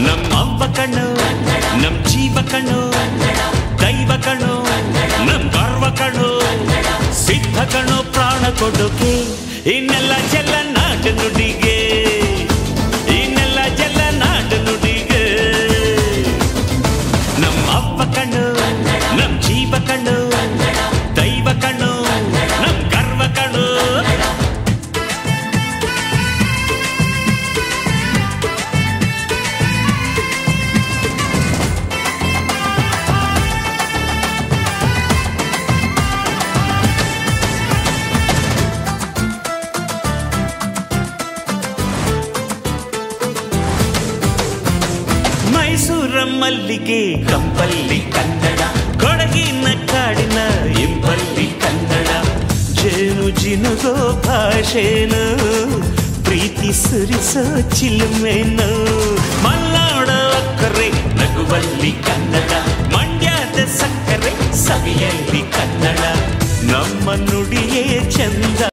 ನಮ್ಮ ಅವ್ವ ಕಣ್ಣು ನಮ್ ಜೀವ ಕಣ್ಣು ದೈವ ಕಣ್ಣು ನಮ್ ಗರ್ವ ಕಣ್ಣು ಸಿದ್ಧ ಕಣ್ಣು ಪ್ರಾಣ ಕೊಡೋಕೆ ಇನ್ನೆಲ್ಲ ಜಲ ನಾಡು ನುಡಿಗೆ ಇನ್ನೆಲ್ಲ ಜಲ ನಾಡು ನುಡಿಗೆ ನಮ್ಮ ಅವ್ವ ಕಣ್ಣು ನಮ್ ಜೀವ ಕಣ್ಣು ದೈವ ಕಣ್ಣು ನಮ್ ಗರ್ವ ಕಣ್ಣು ಮೈಸೂರ ಮಲ್ಲಿಗೆ ಕಂಪಲ್ಲಿ ಕನ್ನಡ ಕೊಡಗಿನ ಕಾಡಿನ ಇಂಪಲ್ಲಿ ಕನ್ನಡ ಜೇನು ಜಿನುಗೋ ಭಾಷೆನು ಪ್ರೀತಿ ಸುರಿಸೋ ಚಿಲುಮೆನು ಮಲ್ನಾಡ ಅಕ್ಕರೆ ನಗುವಲ್ಲಿ ಕನ್ನಡ ಮಂಡ್ಯದ ಸಕ್ಕರೆ ಸವಿಯಲ್ಲಿ ಕನ್ನಡ ನಮ್ಮ ನುಡಿಯೇ ಚಂದ